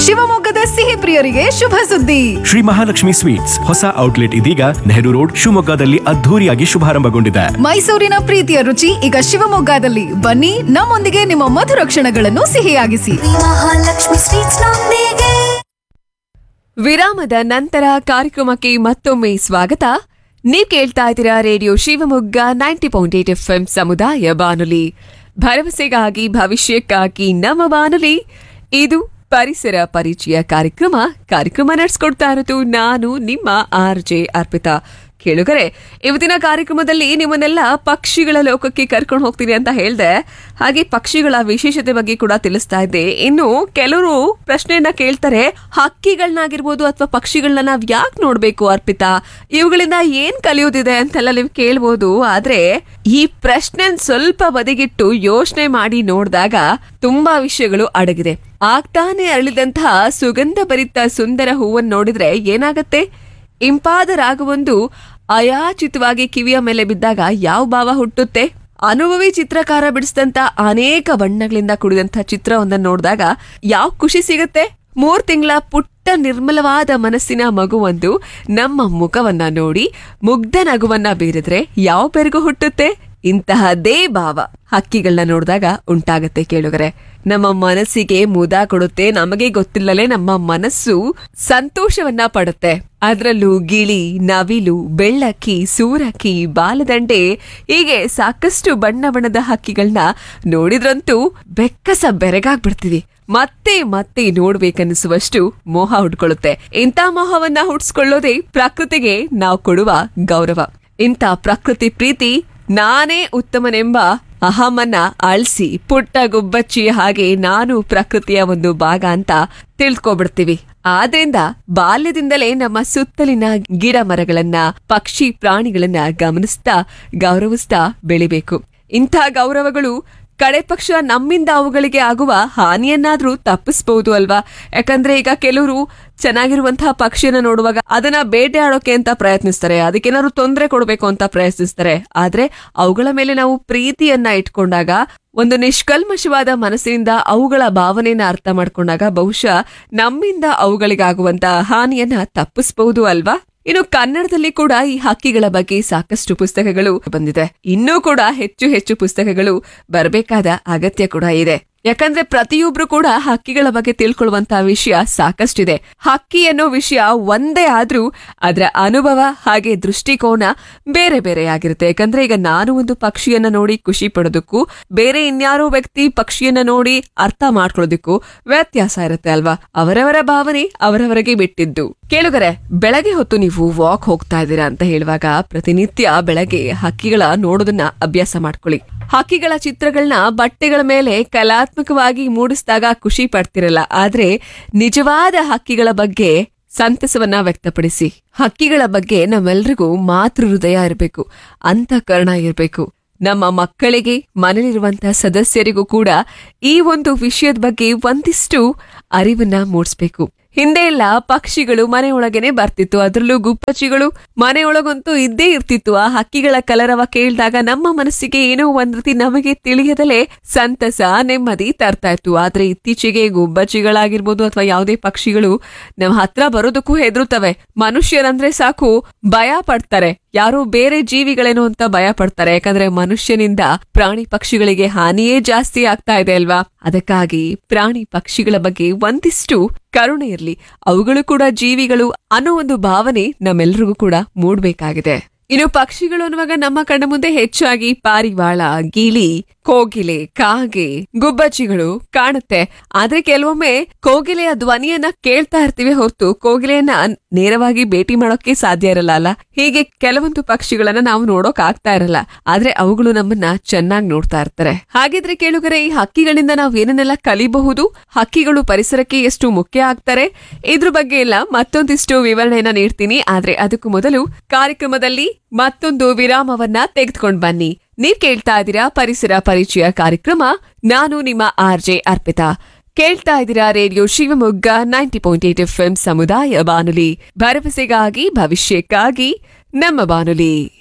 ಶಿವಮೊಗ್ಗದ ಸಿಹಿ ಪ್ರಿಯರಿಗೆ ಶುಭ ಸುದ್ದಿ ಶ್ರೀ ಮಹಾಲಕ್ಷ್ಮಿ ಸ್ವೀಟ್ಸ್ ಹೊಸ ಔಟ್ಲೆಟ್ ಇದೀಗ ನೆಹರು ರೋಡ್ ಶಿವಮೊಗ್ಗದಲ್ಲಿ ಅದ್ಧೂರಿಯಾಗಿ ಶುಭಾರಂಭಗೊಂಡಿದೆ ಮೈಸೂರಿನ ಪ್ರೀತಿಯ ರುಚಿ ಈಗ ಶಿವಮೊಗ್ಗದಲ್ಲಿ ಬನ್ನಿ ನಮ್ಮೊಂದಿಗೆ ನಿಮ್ಮ ಮಧುರ ಕ್ಷಣಗಳನ್ನು ಸಿಹಿಯಾಗಿಸಿ ಮಹಾಲಕ್ಷ್ಮಿ ಸ್ವೀಟ್ಸ್ ನೊಂದಿಗೆ ವಿರಾಮದ ನಂತರ ಕಾರ್ಯಕ್ರಮಕ್ಕೆ ಮತ್ತೊಮ್ಮೆ ಸ್ವಾಗತ ನೀವ್ ಕೇಳ್ತಾ ಇದ್ದೀರಾ radio Shivamogga ninety point eight F M ಸಮುದಾಯ ಬಾನುಲಿ ಭರವಸೆಗಾಗಿ ಭವಿಷ್ಯಕ್ಕಾಗಿ ನಮ್ಮ ಬಾನುಲಿ ಇದು ಪರಿಸರ ಪರಿಚಯ ಕಾರ್ಯಕ್ರಮ ಕಾರ್ಯಕ್ರಮ ನಡೆಸ್ಕೊಡ್ತಾ ಇರೋದು ನಾನು ನಿಮ್ಮ ಆರ್ ಜೆ ಅರ್ಪಿತಾ ಕೇಳುಗರೆ ಇವತ್ತಿನ ಕಾರ್ಯಕ್ರಮದಲ್ಲಿ ನಿಮ್ಮನ್ನೆಲ್ಲ ಪಕ್ಷಿಗಳ ಲೋಕಕ್ಕೆ ಕರ್ಕೊಂಡು ಹೋಗ್ತೀನಿ ಅಂತ ಹೇಳ್ದೆ ಹಾಗೆ ಪಕ್ಷಿಗಳ ವಿಶೇಷತೆ ಬಗ್ಗೆ ಕೂಡ ತಿಳಿಸ್ತಾ ಇದ್ದೆ ಇನ್ನು ಕೆಲವರು ಪ್ರಶ್ನೆಯನ್ನ ಕೇಳ್ತಾರೆ ಹಕ್ಕಿಗಳನ್ನಾಗಿರ್ಬೋದು ಅಥವಾ ಪಕ್ಷಿಗಳನ್ನ ನಾವ್ ಯಾಕೆ ನೋಡ್ಬೇಕು ಅರ್ಪಿತಾ ಇವುಗಳಿಂದ ಏನ್ ಕಲಿಯೋದಿದೆ ಅಂತೆಲ್ಲ ನೀವು ಕೇಳ್ಬೋದು ಆದ್ರೆ ಈ ಪ್ರಶ್ನೆ ಸ್ವಲ್ಪ ಬದಿಗಿಟ್ಟು ಯೋಚನೆ ಮಾಡಿ ನೋಡಿದಾಗ ತುಂಬಾ ವಿಷಯಗಳು ಅಡಗಿದೆ ಆಗ್ತಾನೆ ಅರಳಿದಂತಹ ಸುಗಂಧ ಭರಿತ ಸುಂದರ ಹೂವನ್ನು ನೋಡಿದ್ರೆ ಏನಾಗತ್ತೆ ಇಂಪಾದ ರಾಗವೊಂದು ಅಯಾಚಿತವಾಗಿ ಕಿವಿಯ ಮೇಲೆ ಬಿದ್ದಾಗ ಯಾವ ಭಾವ ಹುಟ್ಟುತ್ತೆ ಅನುಭವಿ ಚಿತ್ರಕಾರ ಬಿಡಿಸಿದಂತ ಅನೇಕ ಬಣ್ಣಗಳಿಂದ ಕೂಡಿದಂತ ಚಿತ್ರವೊಂದನ್ನು ನೋಡಿದಾಗ ಯಾವ ಖುಷಿ ಸಿಗುತ್ತೆ ಮೂರ್ ತಿಂಗಳ ಪುಟ್ಟ ನಿರ್ಮಲವಾದ ಮನಸ್ಸಿನ ಮಗುವೊಂದು ನಮ್ಮ ಮುಖವನ್ನ ನೋಡಿ ಮುಗ್ಧ ನಗುವನ್ನ ಬೀರಿದ್ರೆ ಯಾವ ಬೆರಗು ಹುಟ್ಟುತ್ತೆ ಇಂತಹದೇ ಭಾವ ಹಕ್ಕಿಗಳನ್ನ ನೋಡಿದಾಗ ಉಂಟಾಗತ್ತೆ ಕೇಳುಗರೆ ನಮ್ಮ ಮನಸ್ಸಿಗೆ ಮುದ ಕೊಡುತ್ತೆ ನಮಗೆ ಗೊತ್ತಿಲ್ಲಲೇ ನಮ್ಮ ಮನಸ್ಸು ಸಂತೋಷವನ್ನ ಪಡುತ್ತೆ ಅದರಲ್ಲೂ ಗಿಳಿ ನವಿಲು ಬೆಳ್ಳಕ್ಕಿ ಸೂರಕ್ಕಿ ಬಾಲದಂಡೆ ಹೀಗೆ ಸಾಕಷ್ಟು ಬಣ್ಣ ಬಣ್ಣದ ಹಕ್ಕಿಗಳನ್ನ ನೋಡಿದ್ರಂತೂ ಬೆಕ್ಕಸ ಬೆರಗಾಗ್ಬಿಡ್ತೀವಿ ಮತ್ತೆ ಮತ್ತೆ ನೋಡ್ಬೇಕನ್ನಿಸುವಷ್ಟು ಮೋಹ ಹುಡ್ಕೊಳ್ಳುತ್ತೆ ಇಂಥ ಮೋಹವನ್ನ ಹುಡ್ಸ್ಕೊಳ್ಳೋದೇ ಪ್ರಕೃತಿಗೆ ನಾವು ಕೊಡುವ ಗೌರವ ಇಂಥ ಪ್ರಕೃತಿ ಪ್ರೀತಿ ನಾನೇ ಉತ್ತಮನೆಂಬ ಅಹಮನ್ನ ಅಳಿಸಿ ಪುಟ್ಟ ಗುಬ್ಬಚ್ಚಿಯ ಹಾಗೆ ನಾನು ಪ್ರಕೃತಿಯ ಒಂದು ಭಾಗ ಅಂತ ತಿಳ್ಕೊಬಿಡ್ತೀವಿ ಆದ್ರಿಂದ ಬಾಲ್ಯದಿಂದಲೇ ನಮ್ಮ ಸುತ್ತಲಿನ ಗಿಡ ಮರಗಳನ್ನ ಪಕ್ಷಿ ಪ್ರಾಣಿಗಳನ್ನ ಗಮನಿಸ್ತಾ ಗೌರವಿಸ್ತಾ ಬೆಳಿಬೇಕು ಇಂಥ ಗೌರವಗಳು ಕಡೆ ಪಕ್ಷ ನಮ್ಮಿಂದ ಅವುಗಳಿಗೆ ಆಗುವ ಹಾನಿಯನ್ನಾದ್ರೂ ತಪ್ಪಿಸ್ಬಹುದು ಅಲ್ವಾ ಯಾಕಂದ್ರೆ ಈಗ ಕೆಲವರು ಚೆನ್ನಾಗಿರುವಂತಹ ಪಕ್ಷಿಯನ್ನ ನೋಡುವಾಗ ಅದನ್ನ ಬೇಟೆ ಆಡೋಕೆ ಅಂತ ಪ್ರಯತ್ನಿಸ್ತಾರೆ ಅದಕ್ಕೇನಾದ್ರು ತೊಂದರೆ ಕೊಡಬೇಕು ಅಂತ ಪ್ರಯತ್ನಿಸ್ತಾರೆ ಆದ್ರೆ ಅವುಗಳ ಮೇಲೆ ನಾವು ಪ್ರೀತಿಯನ್ನ ಇಟ್ಕೊಂಡಾಗ ಒಂದು ನಿಷ್ಕಲ್ಮಶವಾದ ಮನಸ್ಸಿನಿಂದ ಅವುಗಳ ಭಾವನೆಯನ್ನ ಅರ್ಥ ಮಾಡ್ಕೊಂಡಾಗ ಬಹುಶಃ ನಮ್ಮಿಂದ ಅವುಗಳಿಗಾಗುವಂತ ಹಾನಿಯನ್ನ ತಪ್ಪಿಸಬಹುದು ಅಲ್ವಾ ಇನ್ನು ಕನ್ನಡದಲ್ಲಿ ಕೂಡ ಈ ಹಕ್ಕಿಗಳ ಬಗ್ಗೆ ಸಾಕಷ್ಟು ಪುಸ್ತಕಗಳು ಬಂದಿದೆ ಇನ್ನೂ ಕೂಡ ಹೆಚ್ಚು ಹೆಚ್ಚು ಪುಸ್ತಕಗಳು ಬರಬೇಕಾದ ಅಗತ್ಯ ಕೂಡ ಇದೆ ಯಾಕಂದ್ರೆ ಪ್ರತಿಯೊಬ್ರು ಕೂಡ ಹಕ್ಕಿಗಳ ಬಗ್ಗೆ ತಿಳ್ಕೊಳ್ಳುವಂತಹ ವಿಷಯ ಸಾಕಷ್ಟಿದೆ ಹಕ್ಕಿ ಅನ್ನೋ ವಿಷಯ ಒಂದೇ ಆದ್ರೂ ಅದರ ಅನುಭವ ಹಾಗೆ ದೃಷ್ಟಿಕೋನ ಬೇರೆ ಬೇರೆ ಆಗಿರುತ್ತೆ ಯಾಕಂದ್ರೆ ಈಗ ನಾನು ಒಂದು ಪಕ್ಷಿಯನ್ನ ನೋಡಿ ಖುಷಿ ಪಡೋದಕ್ಕೂ ಬೇರೆ ಇನ್ಯಾರೋ ವ್ಯಕ್ತಿ ಪಕ್ಷಿಯನ್ನ ನೋಡಿ ಅರ್ಥ ಮಾಡ್ಕೊಳ್ಳೋದಕ್ಕೂ ವ್ಯತ್ಯಾಸ ಇರುತ್ತೆ ಅಲ್ವಾ ಅವರವರ ಭಾವನೆ ಅವರವರಿಗೆ ಬಿಟ್ಟಿದ್ದು ಕೇಳುಗರೆ ಬೆಳಗ್ಗೆ ಹೊತ್ತು ನೀವು ವಾಕ್ ಹೋಗ್ತಾ ಇದ್ದೀರಾ ಅಂತ ಹೇಳುವಾಗ ಪ್ರತಿನಿತ್ಯ ಬೆಳಗ್ಗೆ ಹಕ್ಕಿಗಳ ನೋಡೋದನ್ನ ಅಭ್ಯಾಸ ಮಾಡ್ಕೊಳ್ಳಿ ಹಕ್ಕಿಗಳ ಚಿತ್ರಗಳನ್ನ ಬಟ್ಟೆಗಳ ಮೇಲೆ ಕಲಾತ್ಮಕವಾಗಿ ಮೂಡಿಸಿದಾಗ ಖುಷಿ ಪಡ್ತಿರಲ್ಲ ಆದ್ರೆ ನಿಜವಾದ ಹಕ್ಕಿಗಳ ಬಗ್ಗೆ ಸಂತಸವನ್ನ ವ್ಯಕ್ತಪಡಿಸಿ ಹಕ್ಕಿಗಳ ಬಗ್ಗೆ ನಮ್ಮೆಲ್ರಿಗೂ ಮಾತೃ ಹೃದಯ ಇರಬೇಕು ಅಂತಃಕರಣ ಇರಬೇಕು ನಮ್ಮ ಮಕ್ಕಳಿಗೆ ಮನೇಲಿರುವಂತಹ ಸದಸ್ಯರಿಗೂ ಕೂಡ ಈ ಒಂದು ವಿಷಯದ ಬಗ್ಗೆ ಒಂದಿಷ್ಟು ಅರಿವನ್ನ ಮೂಡಿಸ್ಬೇಕು ಹಿಂದೆ ಎಲ್ಲ ಪಕ್ಷಿಗಳು ಮನೆಯೊಳಗೇನೆ ಬರ್ತಿತ್ತು ಅದರಲ್ಲೂ ಗುಪ್ಪಚ್ಚಿಗಳು ಮನೆಯೊಳಗಂತೂ ಇದ್ದೇ ಇರ್ತಿತ್ತು ಆ ಹಕ್ಕಿಗಳ ಕಲರವ ಕೇಳಿದಾಗ ನಮ್ಮ ಮನಸ್ಸಿಗೆ ಏನೋ ಒಂದ್ ರೀತಿ ನಮಗೆ ತಿಳಿಯದಲೇ ಸಂತಸ ನೆಮ್ಮದಿ ತರ್ತಾ ಇತ್ತು ಆದ್ರೆ ಇತ್ತೀಚೆಗೆ ಗುಬ್ಬಚ್ಚಿಗಳಾಗಿರ್ಬೋದು ಅಥವಾ ಯಾವುದೇ ಪಕ್ಷಿಗಳು ನಮ್ಮ ಹತ್ರ ಬರೋದಕ್ಕೂ ಹೆದರುತ್ತವೆ ಮನುಷ್ಯರಂದ್ರೆ ಸಾಕು ಭಯ ಪಡ್ತಾರೆ ಯಾರೋ ಬೇರೆ ಜೀವಿಗಳೇನೋ ಅಂತ ಭಯ ಪಡ್ತಾರೆ ಯಾಕಂದ್ರೆ ಮನುಷ್ಯನಿಂದ ಪ್ರಾಣಿ ಪಕ್ಷಿಗಳಿಗೆ ಹಾನಿಯೇ ಜಾಸ್ತಿ ಆಗ್ತಾ ಇದೆ ಅಲ್ವಾ ಅದಕ್ಕಾಗಿ ಪ್ರಾಣಿ ಪಕ್ಷಿಗಳ ಬಗ್ಗೆ ಒಂದಿಷ್ಟು ಕರುಣೆ ಇರ್ಲಿ ಅವುಗಳು ಕೂಡ ಜೀವಿಗಳು ಅನ್ನೋ ಒಂದು ಭಾವನೆ ನಮ್ಮೆಲ್ರಿಗೂ ಕೂಡ ಮೂಡ್ಬೇಕಾಗಿದೆ ಇನ್ನು ಪಕ್ಷಿಗಳು ಅನ್ನುವಾಗ ನಮ್ಮ ಕಣ್ಣ ಮುಂದೆ ಹೆಚ್ಚಾಗಿ ಪಾರಿವಾಳ ಗಿಳಿ ಕೋಗಿಲೆ ಕಾಗೆ ಗುಬ್ಬಚ್ಚಿಗಳು ಕಾಣುತ್ತೆ ಆದ್ರೆ ಕೆಲವೊಮ್ಮೆ ಕೋಗಿಲೆಯ ಧ್ವನಿಯನ್ನ ಕೇಳ್ತಾ ಇರ್ತೀವಿ ಹೊರತು ಕೋಗಿಲೆಯನ್ನ ನೇರವಾಗಿ ಭೇಟಿ ಮಾಡೋಕೆ ಸಾಧ್ಯ ಇರಲ್ಲ ಅಲ್ಲ ಹೀಗೆ ಕೆಲವೊಂದು ಪಕ್ಷಿಗಳನ್ನ ನಾವು ನೋಡೋಕ್ ಆಗ್ತಾ ಇರಲ್ಲ ಆದ್ರೆ ಅವುಗಳು ನಮ್ಮನ್ನ ಚೆನ್ನಾಗಿ ನೋಡ್ತಾ ಇರ್ತಾರೆ ಹಾಗಿದ್ರೆ ಕೇಳುಗರೆ ಈ ಹಕ್ಕಿಗಳಿಂದ ನಾವು ಏನನ್ನೆಲ್ಲ ಕಲಿಬಹುದು ಹಕ್ಕಿಗಳು ಪರಿಸರಕ್ಕೆ ಎಷ್ಟು ಮುಖ್ಯ ಆಗ್ತಾರೆ ಇದ್ರ ಬಗ್ಗೆ ಎಲ್ಲ ಮತ್ತೊಂದಿಷ್ಟು ವಿವರಣೆಯನ್ನ ನೀಡ್ತೀನಿ ಆದ್ರೆ ಅದಕ್ಕೂ ಮೊದಲು ಕಾರ್ಯಕ್ರಮದಲ್ಲಿ ಮತ್ತೊಂದು ವಿರಾಮವನ್ನ ತೆಗೆದುಕೊಂಡ್ ಬನ್ನಿ ನೀವ್ ಕೇಳ್ತಾ ಇದ್ದೀರಾ ಪರಿಸರ ಪರಿಚಯ ಕಾರ್ಯಕ್ರಮ ನಾನು ನಿಮ್ಮ ಆರ್ ಜೆ ಅರ್ಪಿತಾ ಕೇಳ್ತಾ ಇದ್ದೀರಾ radio Shivamogga ninety point eight F ಸಮುದಾಯ ಬಾನುಲಿ ಭರವಸೆಗಾಗಿ ಭವಿಷ್ಯಕ್ಕಾಗಿ ನಮ್ಮ ಬಾನುಲಿ